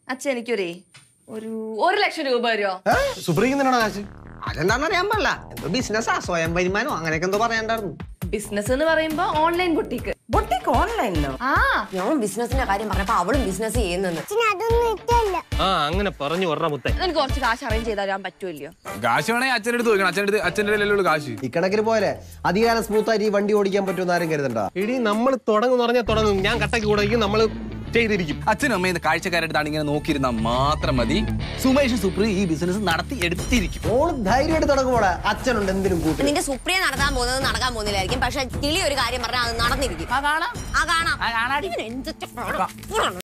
അച്ഛൻ എനിക്കൊരേ ഒരു ഒരു ലക്ഷം രൂപ വരുമോ സുപ്രീം കാശ് അതെന്താണെന്ന് അറിയാൻ പാടില്ല എന്തോ ബിസിനസ്സാ സ്വയം വരുമാനോ അങ്ങനെയൊക്കെ എന്തോ പറയാണ്ടായിരുന്നു ബിസിനസ് എന്ന് പറയുമ്പോ ഓൺലൈൻ ബുട്ടിക്ക് ബൊട്ടിക്ക് ഓൺലൈനിലോ ആ ഞാൻ ബിസിനസിന്റെ കാര്യം പറഞ്ഞപ്പോ അവളും ബിസിനസ് ചെയ്യുന്നെന്ന് ആ അങ്ങനെ പറഞ്ഞു പറഞ്ഞ മുത്തേ എനിക്ക് കുറച്ച് കാശ് അറേഞ്ച് ചെയ്ത് തരാൻ പറ്റുമല്ലോ കാശ് വേണമെങ്കിൽ അച്ഛൻ്റെ അടുത്ത് ചോദിക്കണം അച്ഛൻ്റെ അടുത്ത് അച്ഛൻ്റെ കയ്യിലല്ലേ കാശ് ഇക്കണക്കിന് പോലെ അധികാരം സ്മൂത്ത് ആയിട്ട് ഈ വണ്ടി ഓടിക്കാൻ പറ്റുമെന്ന് ആരും കരുതണ്ട ഇടി നമ്മൾ തുടങ്ങും പറഞ്ഞാൽ തുടങ്ങും ഞാൻ കട്ടക്ക് കൂടെ നമ്മൾ ചെയ്തിരിക്കും അച്ഛനും അമ്മയും ഇത് കാഴ്ചക്കാരായിട്ടാണ് ഇങ്ങനെ നോക്കിയിരുന്നാൽ മാത്രം മതി സുമേഷ് സുപ്രി ഈ ബിസിനസ് നടത്തി എടുത്തിരിക്കും ഓള് ധൈര്യമായിട്ട് തുടങ്ങുമ്പോളെ അച്ഛനുണ്ട് എന്തിനും കൂട്ടി നിന്റെ സുപ്രിയ നടക്കാൻ പോകുന്നത് നടക്കാൻ പോകുന്നില്ലായിരിക്കും പക്ഷെ കിളി ഒരു കാര്യം പറഞ്ഞാൽ അത് നടന്നിരിക്കും ആ കാണാം ആ കാണാം ആ കാണാടി ഇവന് എന്തൊക്കെ കാണാം.